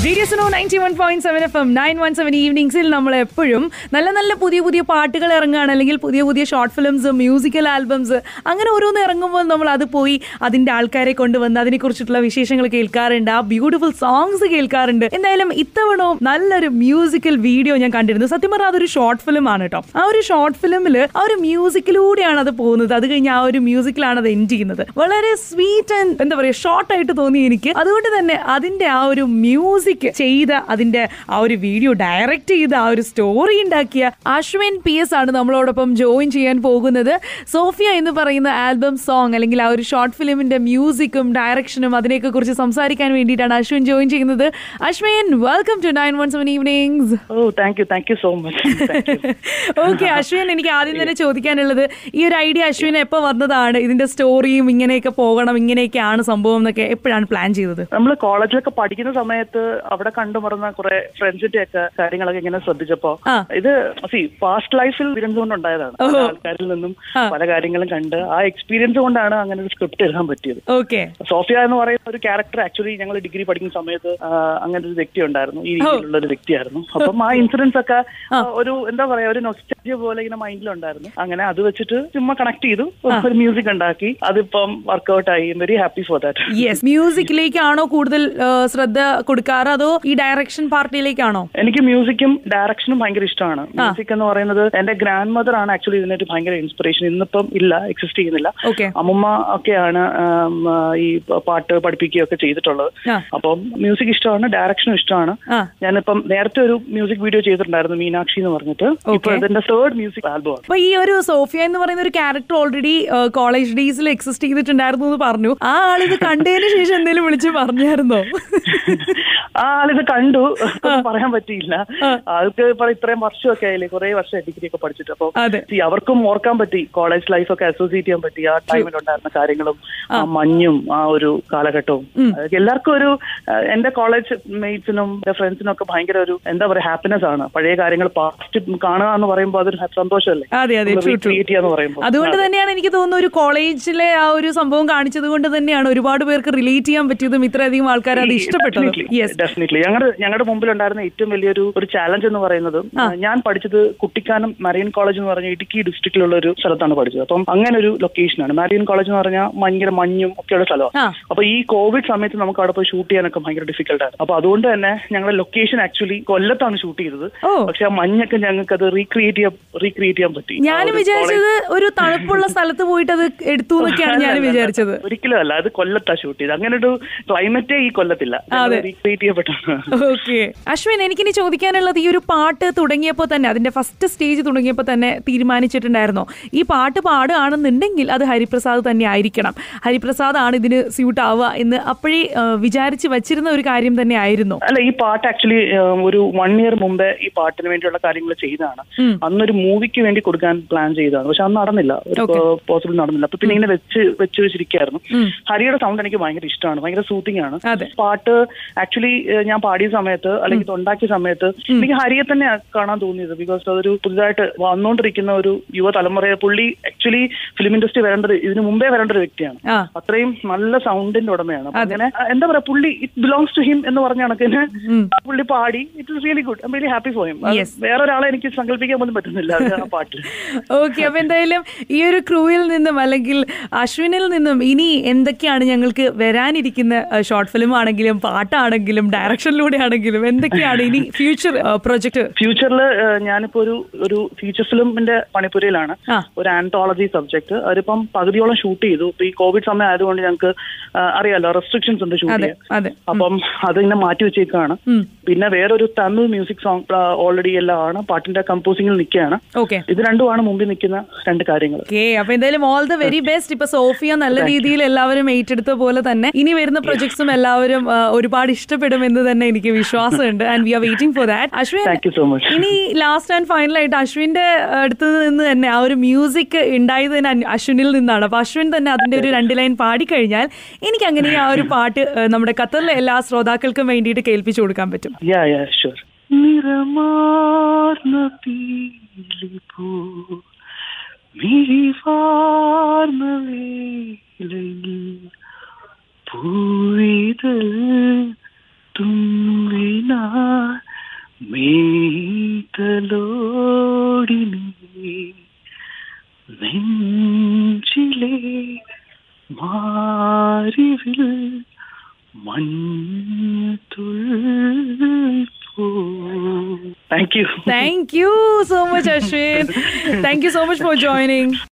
റേഡിയോസിനോ ninety one point seven FM nine one one സെവൻ ഈവനിങ്സിൽ നമ്മൾ എപ്പോഴും നല്ല നല്ല പുതിയ പുതിയ പാട്ടുകൾ ഇറങ്ങുകയാണ് അല്ലെങ്കിൽ പുതിയ പുതിയ ഷോർട്ട് ഫിലിംസ് മ്യൂസിക്കൽ ആൽബംസ് അങ്ങനെ ഓരോന്ന് ഇറങ്ങുമ്പോൾ നമ്മൾ അത് പോയി അതിന്റെ ആൾക്കാരെ കൊണ്ടുവന്ന് അതിനെക്കുറിച്ചിട്ടുള്ള വിശേഷങ്ങൾ കേൾക്കാറുണ്ട് ആ ബ്യൂട്ടിഫുൾ സോങ്സ് കേൾക്കാറുണ്ട് എന്തായാലും ഇത്തവണവും നല്ലൊരു മ്യൂസിക്കൽ വീഡിയോ ഞാൻ കണ്ടിരുന്നു സത്യം പറഞ്ഞാൽ അതൊരു ഷോർട്ട് ഫിലിം ആണ് കേട്ടോ ആ ഒരു ഷോർട്ട് ഫിലിമിൽ ആ ഒരു മ്യൂസിക്കിലൂടെയാണ് അത് പോകുന്നത് അത് കഴിഞ്ഞ് ആ ഒരു മ്യൂസിക്കിലാണ് അത് എൻഡ് ചെയ്യുന്നത് വളരെ സ്വീറ്റ് ആൻഡ് എന്താ പറയുക ഷോർട്ട് ആയിട്ട് തോന്നി എനിക്ക് അതുകൊണ്ട് തന്നെ അതിന്റെ ആ ഒരു മ്യൂസിക് ചെയ്ത അതിന്റെ ആ ഒരു വീഡിയോ ഡയറക്റ്റ് ചെയ്ത ആ ഒരു സ്റ്റോറി ഉണ്ടാക്കിയ അശ്വിൻ പി എസ് ആണ് നമ്മളോടൊപ്പം ജോയിൻ ചെയ്യാൻ പോകുന്നത് സോഫിയ എന്ന് പറയുന്ന ആൽബം സോങ് അല്ലെങ്കിൽ ആ ഒരു ഷോർട്ട് ഫിലിമിന്റെ മ്യൂസിക്കും ഡയറക്ഷനും അതിനെയൊക്കെ കുറിച്ച് സംസാരിക്കാൻ വേണ്ടിയിട്ടാണ് അശ്വിൻ ജോയിൻ ചെയ്യുന്നത് Ashwin welcome to nine one seven evenings oh thank you thank you so much okay Ashwin എനിക്ക് ആദ്യം തന്നെ ചോദിക്കാനുള്ളത് ഈ ഒരു ഐഡിയ അശ്വിൻ എപ്പോ വന്നതാണ് ഇതിന്റെ സ്റ്റോറിയും ഇങ്ങനെയൊക്കെ പോകണം ഇങ്ങനെയൊക്കെയാണ് സംഭവം എന്നൊക്കെ എപ്പോഴാണ് പ്ലാൻ ചെയ്തത് നമ്മൾ കോളേജിലൊക്കെ പഠിക്കുന്ന സമയത്ത് അവിടെ കണ്ടുമറന്ന കുറെ ഫ്രണ്ട്സിന്റെ ഒക്കെ കാര്യങ്ങളൊക്കെ ഇങ്ങനെ ശ്രദ്ധിച്ചപ്പോ ആ. ഇത് സി പാസ്റ്റ് ലൈഫിൽ എക്സ്പീരിയൻസ് കൊണ്ട് ഉണ്ടായതാണ് പല ആൾക്കാരിൽ നിന്നും ആ. പല കാര്യങ്ങളും കണ്ട് ആ എക്സ്പീരിയൻസ് കൊണ്ടാണ് അങ്ങനെ ഒരു സ്ക്രിപ്റ്റ് എഴുതാൻ പറ്റിയത് ഓക്കെ സോഫിയ എന്ന് പറയുന്ന ഒരു ക്യാരക്ടർ ആക്ച്വലി ഞങ്ങൾ ഡിഗ്രി പഠിക്കുന്ന സമയത്ത് ആ, അങ്ങനെ ഒരു വ്യക്തി ഉണ്ടായിരുന്നു ഈ രീതിയിലുള്ള ഒരു വ്യക്തിയായിരുന്നു അപ്പം ആ ഇൻസിഡൻസ് ഒക്കെ ആ, ഒരു എന്താ പറയാ ഒരു നൊസ്റ്റാജിയ പോലെ ഇങ്ങനെ മൈൻഡിലുണ്ടായിരുന്നു അങ്ങനെ അത് വെച്ചിട്ട് ചുമ്മാ കണക്ട് ചെയ്തു ഒരു മ്യൂസിക് ഉണ്ടാക്കി അതിപ്പം വർക്ക്ഔട്ട് ആയി very happy for that yes മ്യൂസിക്കിലേക്കാണോ കൂടുതൽ ആ, ശ്രദ്ധ കൊടുക്കാറ് അതോ ഈ ഡയറക്ഷൻ പാർട്ടിയിലേക്കാണോ എനിക്ക് മ്യൂസിക്കും ഡയറക്ഷനും ഭയങ്കര ഇഷ്ടമാണ് മ്യൂസിക് എന്ന് പറയുന്നത് എന്റെ ഗ്രാൻഡ് മദർ ആണ് ആക്ച്വലി ഇതിനൊരു ഭയങ്കര ഇൻസ്പിറേഷൻ ഇന്നിപ്പം ഇല്ല എക്സിസ്റ്റ് ചെയ്യുന്നില്ല ഓക്കെ അമ്മമ്മ ഒക്കെയാണ് ആം, ആ, ഈ പാട്ട് പഠിപ്പിക്കുകയൊക്കെ ചെയ്തിട്ടുള്ളത് ആ. അപ്പം മ്യൂസിക് ഇഷ്ടമാണ് ഡയറക്ഷനും ഇഷ്ടമാണ് ആ ഞാനിപ്പം നേരത്തെ ഒരു മ്യൂസിക് വീഡിയോ ചെയ്തിട്ടുണ്ടായിരുന്നു മീനാക്ഷി എന്ന് പറഞ്ഞിട്ട് ഇപ്പൊ Okay. ഇതിന്റെ തേർഡ് മ്യൂസിക് ആൽബമാണ് അപ്പൊ ഈ ഒരു സോഫിയ എന്ന് പറയുന്ന ഒരു ക്യാരക്ടർ ഓൾറെഡി കോളേജ് ഡേയ്സിൽ എക്സിസ്റ്റ് ചെയ്തിട്ടുണ്ടായിരുന്നു എന്ന് പറഞ്ഞു ആ ആളിത് കണ്ടതിന് ശേഷം എന്തെങ്കിലും വിളിച്ച് പറഞ്ഞായിരുന്നോ ആ ആളിത് കണ്ടു ഒന്നും പറയാൻ പറ്റിയില്ല ആൾക്ക് ഇപ്പൊ ഇത്രയും വർഷമൊക്കെ ആയില്ലേ കുറെ വർഷം ഡിഗ്രി ഒക്കെ പഠിച്ചിട്ട് അപ്പൊ അതെ See, അവർക്കും ഓർക്കാൻ പറ്റി കോളേജ് ലൈഫൊക്കെ അസോസിയേറ്റ് ചെയ്യാൻ പറ്റി ആ ടൈമിൽ ഉണ്ടായിരുന്ന കാര്യങ്ങളും ആ മഞ്ഞും ആ ഒരു കാലഘട്ടവും അതൊക്കെ എല്ലാവർക്കും ഒരു ആ, എന്റെ കോളേജ് മേറ്റ്സിനും എന്റെ ഫ്രണ്ട്സിനും ഒക്കെ ഭയങ്കര ഒരു എന്താ പറയാ ഹാപ്പിനെസ് ആണ് പഴയ കാര്യങ്ങൾ പാസ്റ്റ് കാണുക എന്ന് പറയുമ്പോൾ അതൊരു സന്തോഷമല്ലേ അതെ അതെ ട്രൂ ട്രൂ ക്രിയേറ്റ് ചെയ്യാന്ന് പറയുമ്പോൾ അതുകൊണ്ട് തന്നെയാണ് എനിക്ക് തോന്നുന്നു ഒരു കോളേജിലെ ആ ഒരു സംഭവം കാണിച്ചത് കൊണ്ട് തന്നെയാണ് ഒരുപാട് പേർക്ക് റിലേറ്റ് ചെയ്യാൻ പറ്റിയതും ഇത്രയധികം ആൾക്കാർ അത് ഇഷ്ടപ്പെട്ടത് യെസ് ഡെഫിനറ്റ്ലി ഞങ്ങളുടെ ഞങ്ങളുടെ മുമ്പിൽ ഉണ്ടായിരുന്ന ഏറ്റവും വലിയൊരു ഒരു ചാലഞ്ച് എന്ന് പറയുന്നത് ഞാൻ പഠിച്ചത് കുട്ടിക്കാനം മറീൻ കോളേജ് എന്ന് പറഞ്ഞ ഇടുക്കി ഡിസ്ട്രിക്റ്റിലുള്ള ഒരു സ്ഥലത്താണ് പഠിച്ചത് അപ്പം അങ്ങനെ ഒരു ലൊക്കേഷനാണ് മറീൻ കോളേജ് എന്ന് പറഞ്ഞാൽ ഭയങ്കര മഞ്ഞും ഒക്കെയുള്ള സ്ഥലമാണ് ആ അപ്പൊ ഈ കോവിഡ് സമയത്ത് നമുക്ക് അവിടെ പോയി ഷൂട്ട് ചെയ്യാനൊക്കെ ഭയങ്കര ഡിഫിക്കൽട്ട് ആണ് അപ്പൊ അതുകൊണ്ട് തന്നെ ഞങ്ങളുടെ ലൊക്കേഷൻ ആക്ച്വലി കൊല്ലത്താണ് ഷൂട്ട് ചെയ്തത് ഓ പക്ഷെ ആ മഞ്ഞൊക്കെ ഞങ്ങൾക്ക് അത് റീക്രിയേറ്റ് ചെയ്യാൻ റീക്രിയേറ്റ് ചെയ്യാൻ പറ്റി ആ ഞാനും ഒരു വിചാരിച്ചത് ഒരു തണുപ്പുള്ള സ്ഥലത്ത് പോയിട്ട് അത് എടുത്തു എന്നൊക്കെയാണ് ഞാൻ അല്ല, അല്ല, വിചാരിച്ചത് ഒരിക്കലും അല്ല അത് കൊല്ലത്താ ഷൂട്ട് ചെയ്ത് അങ്ങനെ ഒരു ക്ലൈമറ്റേ ഈ കൊല്ലത്തില്ല റീക്രിയേറ്റ് ചെയ്യപ്പെട്ടാണ് ഓക്കെ അശ്വിൻ എനിക്കിനി ചോദിക്കാനുള്ളത് ഈ ഒരു പാട്ട് തുടങ്ങിയപ്പോൾ തന്നെ അതിന്റെ ഫസ്റ്റ് സ്റ്റേജ് തുടങ്ങിയപ്പോൾ തന്നെ തീരുമാനിച്ചിട്ടുണ്ടായിരുന്നോ ഈ പാട്ട് പാടുകയാണെന്നുണ്ടെങ്കിൽ അത് ഹരിപ്രസാദ് തന്നെ ആയിരിക്കണം ഹരിപ്രസാദ് ആണ് ഇതിന് സ്യൂട്ട് ആവുക എന്ന് അപ്പോഴേ ആ, വിചാരിച്ച് വച്ചിരുന്ന ഒരു കാര്യം തന്നെ ആയിരുന്നു അല്ല ഈ പാട്ട് ആക്ച്വലി ഒരു വൺ ഇയർ മുമ്പേ ഈ പാട്ടിന് വേണ്ടിയുള്ള കാര്യങ്ങൾ ചെയ്തതാണ് ഉം. അന്നൊരു മൂവിക്ക് വേണ്ടി കൊടുക്കാൻ പ്ലാൻ ചെയ്തതാണ് പക്ഷെ അന്ന് നടന്നില്ല ഒരു പോസിബിൾ നടന്നില്ല അപ്പൊ പിന്നെ ഇങ്ങനെ വെച്ച് വെച്ച് വെച്ചിരിക്കായിരുന്നു ഉം. ഹരിയുടെ സൗണ്ട് എനിക്ക് ഭയങ്കര ഇഷ്ടമാണ് ഭയങ്കര സൂത്തിങ് ആണ് അതെ പാട്ട് ആക്ച്വലി ഞാൻ പാടിയ സമയത്ത് അല്ലെങ്കിൽ ഇത് ഉണ്ടാക്കിയ സമയത്ത് എനിക്ക് ഹരിയെ തന്നെ കാണാൻ തോന്നിയത് ബിക്കോസ് അതൊരു പുതുതായിട്ട് വന്നുകൊണ്ടിരിക്കുന്ന ഒരു യുവതലമുറയെ പുള്ളി ആക്ച്വലി ഫിലിം ഇൻഡസ്ട്രി വരേണ്ട ഒരു- ഇതിനു മുമ്പേ വരേണ്ട ഒരു വ്യക്തിയാണ് ആ അത്രയും നല്ല സൗണ്ടിന്റെ ഉടമയാണ് അപ്പൊ അങ്ങനെ ആ, എന്താ പറയാ പുള്ളി ഇറ്റ് ബിലോങ്സ് ടു ഹിം എന്ന് പറഞ്ഞ കണക്കിന് ഉം. പുള്ളി പാടി it is really good I really happy for him Yes. വേറെ ഒരാളെ എനിക്ക് സങ്കല്പിക്കാൻ പോലും പറ്റുന്നില്ല അത് ആ പാട്ടിൽ ഓക്കെ അപ്പൊ എന്തായാലും ഈ ഒരു ക്രൂവിൽ നിന്നും അല്ലെങ്കിൽ അശ്വിനിൽ നിന്നും ഇനി എന്തൊക്കെയാണ് ഞങ്ങൾക്ക് വരാനിരിക്കുന്ന ഷോർട്ട് ഫിലിം ആണെങ്കിലും പാട്ടാണെങ്കിലും ഡയറക്ഷനിലൂടെ ആണെങ്കിലും എന്തൊക്കെയാണ് ഇനി ഫ്യൂച്ചർ പ്രൊജക്ട് ഫ്യൂച്ചറിൽ ഞാനിപ്പോ ഒരു ഒരു ഫീച്ചർ ഫിലിമിന്റെ പണിപ്പുരയിലാണ് ആ. ഒരു ആന്തോളജി സബ്ജക്ട് അതിപ്പം പകുതിയോളം ഷൂട്ട് ചെയ്തു ഇപ്പൊ ഈ കോവിഡ് സമയം ആയതുകൊണ്ട് ഞങ്ങൾക്ക് ആ, അറിയാലോ റെസ്ട്രിക്ഷൻസ് ഉണ്ട് ഷൂട്ട് അതെ ചെയ്യാൻ അതെ അപ്പം അതിങ്ങനെ മാറ്റി വെച്ചേക്കാണ് ഉം. പിന്നെ വേറൊരു തമിഴ് മ്യൂസിക് സോങ് ഓൾറെഡി എല്ലാം ആണ് പാട്ടിന്റെ കമ്പോസിംഗിൽ നിൽക്കുകയാണ് ഓക്കെ ഇത് രണ്ടുമാണ് മുമ്പിൽ നിൽക്കുന്ന രണ്ട് കാര്യങ്ങൾ ഓക്കെ അപ്പൊ എന്തായാലും ഓൾ ദ വെരി ബെസ്റ്റ് ഇപ്പൊ സോഫിയ നല്ല രീതിയിൽ എല്ലാവരും ഏറ്റെടുത്ത പോലെ തന്നെ ഇനി വരുന്ന പ്രൊജക്ട്സും എല്ലാവരും ആ, ഒരുപാട് ഇഷ്ടപ്പെടുമെന്ന് തന്നെ എനിക്ക് വിശ്വാസമുണ്ട് and we are waiting for that Ashwin thank you so much ഇനി ലാസ്റ്റ് ആൻഡ് ഫൈനൽ ആയിട്ട് അശ്വിന്റെ അടുത്ത് നിന്ന് തന്നെ ആ ഒരു മ്യൂസിക് ഉണ്ടായത് തന്നെ അന്- അശ്വിനിൽ നിന്നാണ് അപ്പൊ അശ്വിൻ തന്നെ അതിന്റെ ഒരു രണ്ട് ലൈൻ പാടിക്കഴിഞ്ഞാൽ എനിക്ക് അങ്ങനെ ആ ഒരു പാട്ട് ആ, നമ്മുടെ ഖത്തറിലെ എല്ലാ ശ്രോതാക്കൾക്കും വേണ്ടിയിട്ട് കേൾപ്പിച്ചു കൊടുക്കാൻ പറ്റും യാ യാ ഷുവർ നിറമാർന്ന പീലിപ്പൂ മിഴിവാർന്ന വേളയിൽ പൂവിതൾ തുമ്പി ഓടി നീ നെഞ്ചിലെ മാറിവിൽ thank you thank you so much Ashwin thank you so much for joining